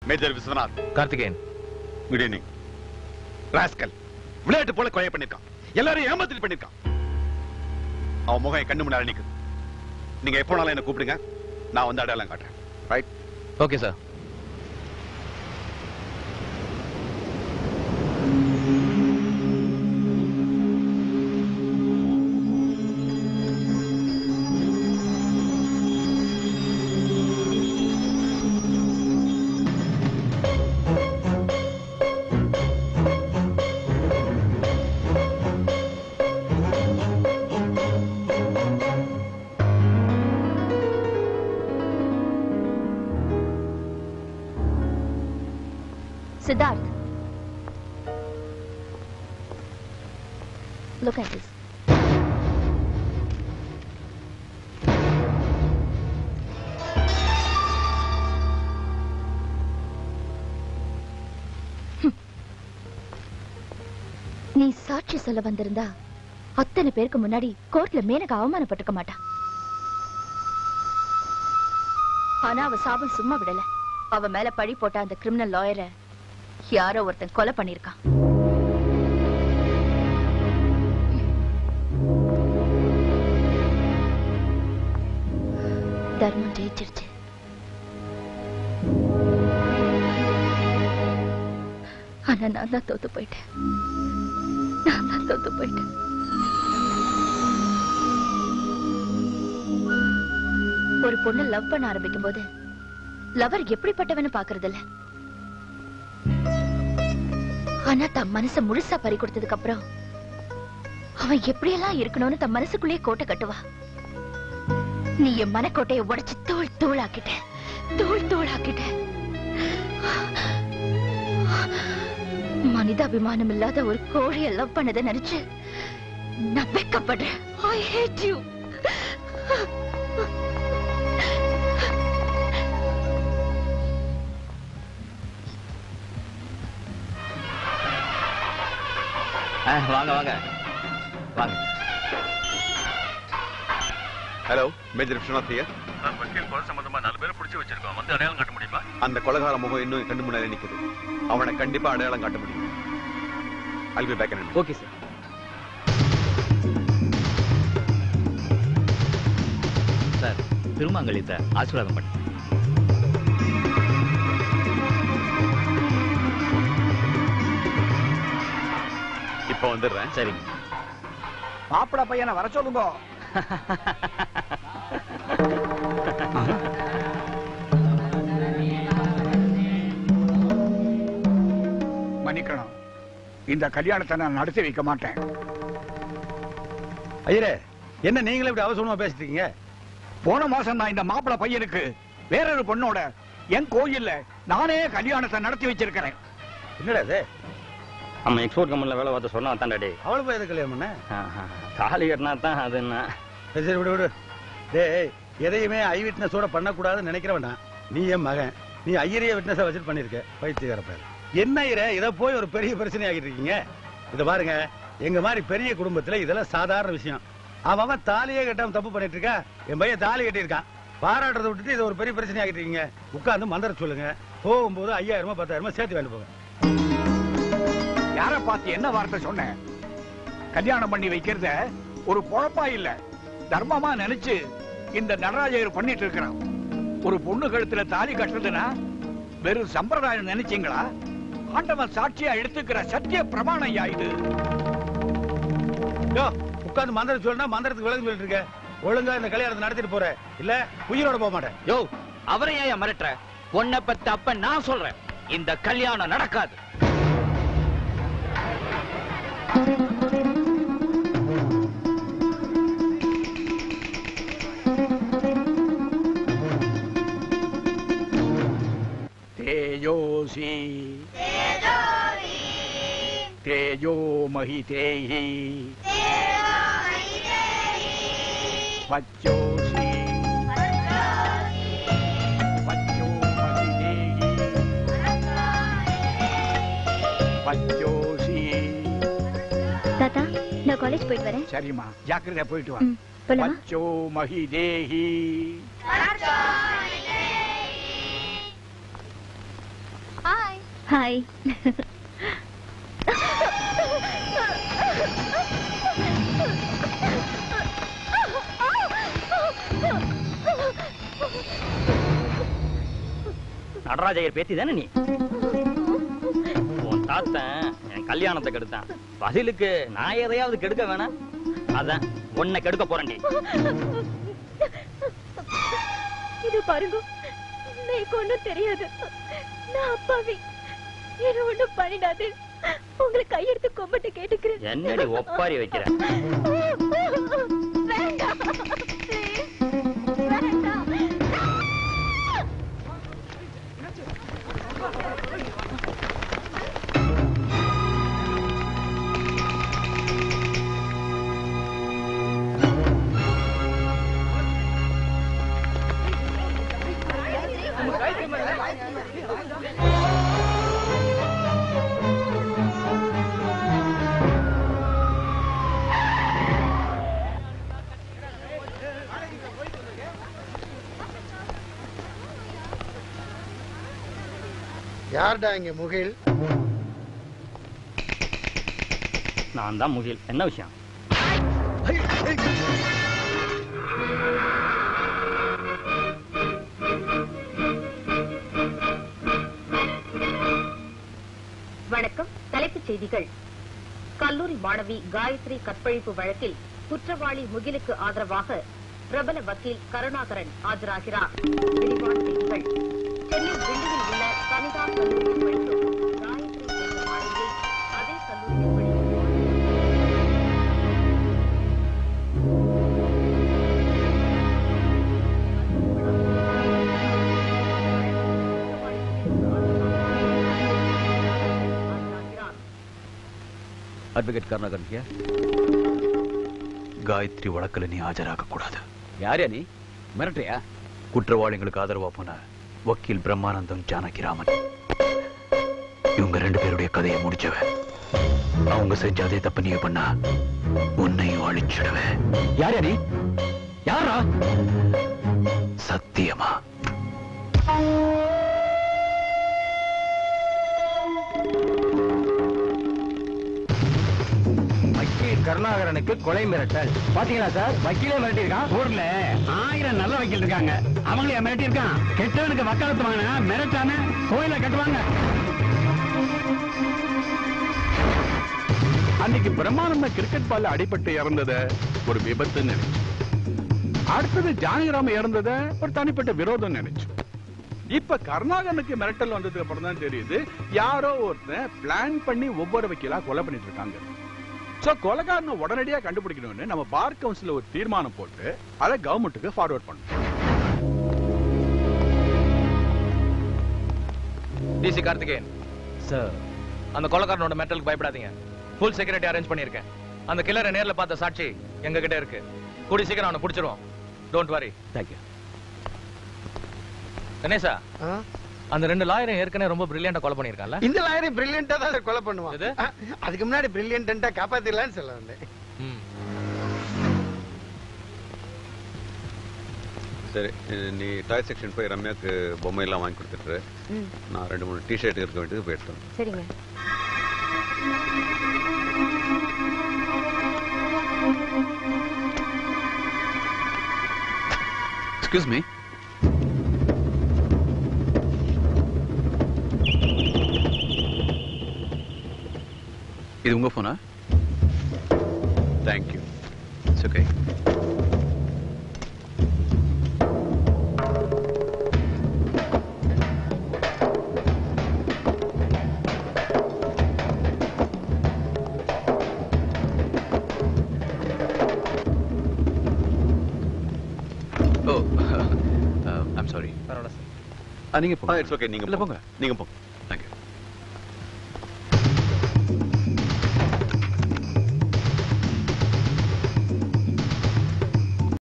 Major Viswanath Karthikeyan good evening rascal விளையாட்டு போல கொலை பண்ணிருக்கான் எல்லாரும் ஏமாத்திட்டு பண்ணிருக்கான் அவன் முகம் என் கண்ணு முன்னாடி நிக்குது நீங்க எப்போனாலும் என்ன கூப்பிடுங்க நான் வந்து அடையாளம் காட்டுறேன் right okay sir Siddharth. Look at this. Hmm. நீ சாட்சி சொல்ல வந்திருந்தா அத்தனை பேருக்கு முன்னாடி கோர்ட்ல மேனக அவமானப்பட்டிருக்க மாட்டா ஆனா அவ சாபம் சும்மா விடல அவ மேல பழி போட்ட அந்த கிரிமினல் லாயரை யாரோ ஒருத்தன் கொலை பண்ணிருக்கான் தர்மம் ஜெயிச்சிருச்சு ஆனா நான் தான் தோத்து போயிட்டேன் நான் தான் தோத்து போயிட்டேன் ஒரு பொண்ணு லவ் பண்ண ஆரம்பிக்கும் போது லவர் எப்படிப்பட்டவன்னு பாக்குறது இல்ல ஆனா தன் மனச முழுசா பறி கொடுத்ததுக்கு அப்புறம் அவன் எப்படியெல்லாம் இருக்கணும்னு தன் மனசுக்குள்ளேயே கோட்டை கட்டுவா நீ என் மனக்கோட்டையை உடைச்சு தூள் தூள் ஆக்கிட்ட தூள் தூள் ஆக்கிட்ட மனிதாபிமானம் இல்லாத ஒரு கோழியை லவ் பண்ணதை நினைச்சு நான் வெக்கப்படுறேன் ஐ ஹேட் யூ வாங்க வாங்க வாங்க ஹலோ மேஜர் விஸ்வநாத் ஐயா வக்கீல் கொலை சம்பந்தமா நாலு பேரை பிடிச்சு வச்சிருக்கோம் வந்து அடையாளம் காட்ட முடியுமா அந்த கொலகார முகம் இன்னும் என் கண்ணு முன்னாடி நிக்குது அவனை கண்டிப்பா அடையாளம் காட்ட முடியும் I'll be back in a minute. Okay sir sir திருமாங்கலித்த ஆசீர்வாதம் பண்ணு இப்போ வந்துடுறேன் சரிங்க மாப்பிள பையனை வர சொல்லுங்க மன்னிக்கணும் இந்த கல்யாணத்தை நான் நடத்தி வைக்க மாட்டேன் ஐயரே என்ன நீங்களே இப்படி அவசரமா பேசிட்டு இருக்கீங்க போன மாசம் நான் இந்த மாப்பிள பையனுக்கு வேறொரு பொண்ணோட என் கோயில்ல நானே கல்யாணத்தை நடத்தி வச்சிருக்கிறேன் என்னடா இது நம்ம எக்ஸ்போர்ட் கம்பெனில வேலை பார்த்து சொன்னா தான் டாடி அவளை போய் எதுக்கு கல்யாணம் பண்ண தாலி கட்டினா தான் அது என்ன சரி சரி விடு விடு டேய் எதையுமே ஐ விட்னஸோட பண்ணக்கூடாதுன்னு நினைக்கிறவனா நீ என் மகன் நீ ஐயரையே விட்னஸா வச்சுட்டு பண்ணிருக்க பைத்தியக்கார பேர் என்ன ஐயரே இதை போய் ஒரு பெரிய பிரச்சனை ஆகிட்டு இருக்கீங்க இதை பாருங்க எங்க மாதிரி பெரிய குடும்பத்துல இதெல்லாம் சாதாரண விஷயம் அவன் அவன் தாலியே கட்டாம தப்பு பண்ணிட்டு இருக்கா என் பையன் தாலி கட்டியிருக்கான் பாராட்டுறதை விட்டுட்டு இது ஒரு பெரிய பிரச்சனை ஆகிட்டு இருக்கீங்க உட்கார்ந்து மந்திர சொல்லுங்க போகும்போது ஐயாயிரமா பத்தாயிரமா சேர்த்து வேண்டு போங்க யார பார்த்து என்ன வார்த்தை சொன்னேன் கல்யாணம் பண்ணி வைக்கிறத ஒரு பொழப்பா இல்ல தர்மமா நினைச்சு இந்த நடராஜர் பண்ணிட்டு இருக்கிறான் ஒரு பொண்ணு கழுத்துல தாலி கட்டுறதுன்னா வெறும் சம்பிரதாயம் நினைச்சீங்களா ஆண்டவன் சாட்சியா எடுத்துக்கிற சத்திய பிரமாணம் ஐயா இது யோ உட்கார்ந்து மந்திரம் சொல்லுனா மந்திரத்துக்கு விளக்கம் சொல்லிட்டு இருக்க ஒழுங்கா இந்த கல்யாணத்தை நடத்திட்டு போற இல்ல உயிரோட போக மாட்டேன் யோ அவரை ஏன் மிரட்டுற பொண்ணை பத்த அப்ப நான் சொல்றேன் இந்த கல்யாணம் நடக்காது தேஜோசி தேஜோ மகிதேஹி பச்சோசி பச்சோ மகிதேஹி பச்சோசி தாத்தா நான் காலேஜ் போயிட்டு வரேன் சரிம்மா ஜாக்கிரதையா போயிட்டு வா ம், போலாமா பச்சோ மகிதேஹி ஹாய் நடராஜையர் பேத்தி தானே நீ உன் தாத்தன் என் கல்யாணத்தை கெடுத்தான் பதிலுக்கு நான் எதையாவது கெடுக்க வேணாம் அதான் உன்னை கெடுக்க போறேன்டி இது பாருங்க எனக்கு ஒண்ணும் தெரியாது நான் அப்பாவி என்ன ஒண்ணும் பண்ணிடாது உங்களை கையெடுத்து கும்பிட்டு கேட்டுக்கிறேன் என்னடி ஒப்பாரி வைக்கிற வேண்டாம் Please. வேண்டாம் யார்டா இங்க முகில் நான் தான் முகில் என்ன விஷயம் வணக்கம் தலைப்புச் செய்திகள் கல்லூரி மாணவி காயத்ரி கற்பழிப்பு வழக்கில் குற்றவாளி முகிலுக்கு ஆதரவாக பிரபல வக்கீல் கருணாகரன் ஆஜராகிறார் விரிவான செய்திகள் சென்னை தில்லியில் உள்ள கனிதா கல்லூரியில் படிக்கும் காயத்ரி என்ற மாணவியை அதே கல்லூரியில் படிக்கும் ஆஜராகிறார் அட்வொகேட் கருணாகரன் ஹியர் காயத்ரி வழக்குல நீ ஆஜராக கூடாது யாரே நீ மிரட்டையா குற்றவாளிகளுக்கு ஆதரவா போன வக்கீல் பிரம்மானந்தம் ஜானகிராமன் இவங்க ரெண்டு பேருடைய கதையை முடிச்சவன் அவங்க செஞ்ச அதே தப்பு நீ பண்ணா உன்னையும் அழிச்சிடுவேன் யாரே நீ யாரா சத்தியமா வக்கீல் கருணாகரனுக்கு கொலை மிரட்டல் பாத்தீங்களா சார் வக்கீலே மிரட்டி இருக்கான் ஊர்ல ஆயிரம் நல்ல வக்கீல் இருக்காங்க அவங்களே மிரட்டி இருக்கான் கெட்டவனுக்கு வக்காலத்து வாங்கினா மிரட்டாம கோயில கட்டுவாங்க அன்னைக்கு பிரம்மானந்த கிரிக்கெட் பால்ல அடிபட்டு இறந்தத ஒரு விபத்துன்னு நினைச்சு அடுத்தது ஜானகிராம இறந்தத ஒரு தனிப்பட்ட விரோதம் நினைச்சு இப்ப கருணாகரனுக்கு மிரட்டல் வந்ததுக்கு அப்புறம் தான் தெரியுது யாரோ ஒருத்தன் பிளான் பண்ணி ஒவ்வொரு வக்கீலா கொலை பண்ணிட்டு இருக்காங்க சோ கொலைகாரனை உடனடியா கண்டுபிடிக்கணும்னு நம்ம பார் கவுன்சில ஒரு தீர்மானம் போட்டு அதை கவர்மெண்ட்டுக்கு ஃபார்வர்ட் பண்ணோம் டிசி கார்த்திகேயன் சார் அந்த கொலைக்காரனோட மெட்டலுக்கு பயப்படாதீங்க ஃபுல் செக்யூரிட்டி அரேஞ்ச் பண்ணியிருக்கேன் அந்த கில்லரை நேர்ல பார்த்த சாட்சி எங்க கிட்ட இருக்கு கூடி சீக்கிரம் அவனை பிடிச்சிருவோம் டோன்ட் வரி தேங்க்யூ கணேசா ஆ? அந்த ரெண்டு லாயரும் ஏற்கனவே ரொம்ப பிரில்லியண்டா கொலை பண்ணியிருக்கான்ல இந்த லாயரி பிரில்லியண்டா தான் கொலை பண்ணுவான் எது? ஆ, அதுக்கு முன்னாடி பிரில்லியண்டா காப்பாத்திடலாம்னு சொல்ல வந்தேன் ம். சரி நீ டாய் செக்ஷன் போய் ரம்யாக்கு பொம்மை எல்லாம் வாங்கி கொடுத்துட்டு நான் ரெண்டு மூணு டிஷர்ட் இருக்க வேண்டியது போய் எடுத்தேன் சரிங்க எக்ஸ்கியூஸ் மீ இது உங்க போனா thank you it's okay oh I'm sorry பரவாயில்ல சார் நீங்க போங்க இட்ஸ் ஓகே நீங்க இல்ல, போங்க போங்க. நீங்க போங்க